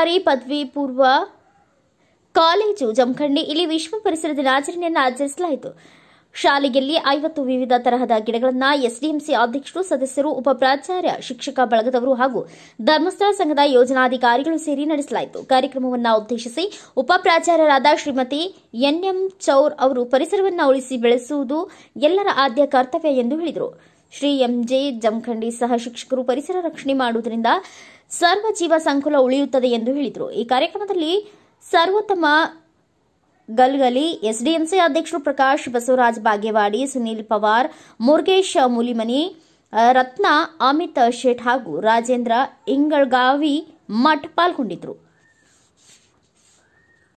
ಸರ್ಕಾರಿ ಪದವಿ ಪೂರ್ವ ಕಾಲೇಜು ಜಮಖಂಡಿ ಇಲ್ಲಿ ವಿಶ್ವ ಪರಿಸರ ದಿನಾಚರಣೆಯನ್ನು ಆಚರಿಸಲಾಯಿತು ಶಾಲೆಯಲ್ಲಿ ಐವತ್ತು ವಿವಿಧ ತರಹದ ಗಿಡಗಳನ್ನು ಎಸ್ಡಿಎಂಸಿ ಅಧ್ಯಕ್ಷರು ಸದಸ್ಯರು ಉಪ ಪ್ರಾಚಾರ್ಯ ಶಿಕ್ಷಕ ಬಳಗದವರು ಹಾಗೂ ಧರ್ಮಸ್ಥಳ ಸಂಘದ ಯೋಜನಾಧಿಕಾರಿಗಳು ಸೇರಿ ನಡೆಸಲಾಯಿತು ಕಾರ್ಯಕ್ರಮವನ್ನು ಉದ್ದೇಶಿಸಿ ಉಪ ಪ್ರಾಚಾರ್ಯರಾದ ಶ್ರೀಮತಿ ಎನ್ಎಂ ಚೌರ್ ಅವರು ಪರಿಸರವನ್ನು ಉಳಿಸಿ ಬೆಳೆಸುವುದು ಎಲ್ಲರ ಆದ್ಯ ಕರ್ತವ್ಯ ಎಂದು ಹೇಳಿದರು ಶ್ರೀ ಎಂಜೆ ಜಮಖಂಡಿ ಸಹ ಶಿಕ್ಷಕರು ಪರಿಸರ ರಕ್ಷಣೆ ಮಾಡುವುದರಿಂದ ಸರ್ವ ಜೀವ ಸಂಕುಲ ಉಳಿಯುತ್ತದೆ ಎಂದು ಹೇಳಿದರು ಈ ಕಾರ್ಯಕ್ರಮದಲ್ಲಿ ಸರ್ವೋತ್ತಮ ಗಲ್ಗಲಿ ಎಸ್ಡಿಎಂಸಿ ಅಧ್ಯಕ್ಷರು ಪ್ರಕಾಶ್ ಬಸವರಾಜ್ ಬಾಗೇವಾಡಿ ಸುನೀಲ್ ಪವಾರ್ ಮುರುಗೇಶ್ ಮೂಲಿಮನಿ ರತ್ನ ಅಮಿತ್ ಶೇಟ್ ಹಾಗೂ ರಾಜೇಂದ್ರ ಇಂಗಳಗಾವಿ ಮಠ್ ಪಾಲ್ಗೊಂಡಿದ್ದರು